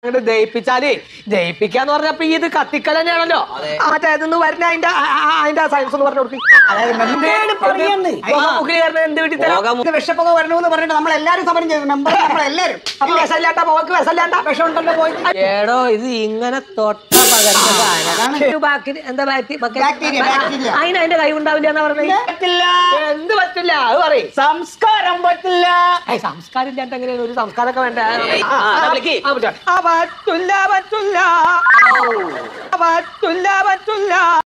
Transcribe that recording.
അങ്ങോട്ട് ദയിപ്പിച്ചാലേ ദയിപ്പിക്കാന്ന് പറഞ്ഞപ്പോ ഈ ഇത് കത്തിക്കൽ തന്നെയാണല്ലോ മറ്റേതെന്ന് വരുന്ന അതിന്റെ ആ- ആ- അതിന്റെ സയൻസ് എന്ന് പറഞ്ഞു കൊടുക്കും എന്താണ് പറയുന്നത്? എന്ത് വീട്ടിൽ തരാം ഇത് വിഷപ്പൊക്കെ വരണമെന്ന് പറഞ്ഞിട്ട് നമ്മൾ എല്ലാരും സമരം ചെയ്തു മെമ്പർ നമ്മളെല്ലാരും അപ്പൊ വിസല്ലാണ്ട പോക്ക് വിസല്ലാണ്ട വിഷമുണ്ടല്ലോ പോയി ഏടോ ഇത് ഇങ്ങനെ തൊട്ട പകർന്ന സാധനം ഒരു ബാക്കി- എന്താ ബാക്ടി- ബക്ക- ബാക്ടീരിയ, ബാക്ടീരിയ. അതിന് അതിന്റെ കൈ ഉണ്ടാവില്ല എന്നാ പറഞ്ഞത് പറ്റില്ല എന്ത് പറ്റില്ല അത് പറയും സംസ്കാരം പറ്റില്ല സംസ്കാരം ഇല്ലാണ്ട് എങ്ങനെയാണ് ഒരു സംസ്കാരമൊക്കെ വേണ്ട ആ, ആ, വിളിക്ക്. ആ, പറ്റില്ല. ആ, പറ്റില്ല പറ്റില്ല ആ, പറ്റില്ല പറ്റില്ല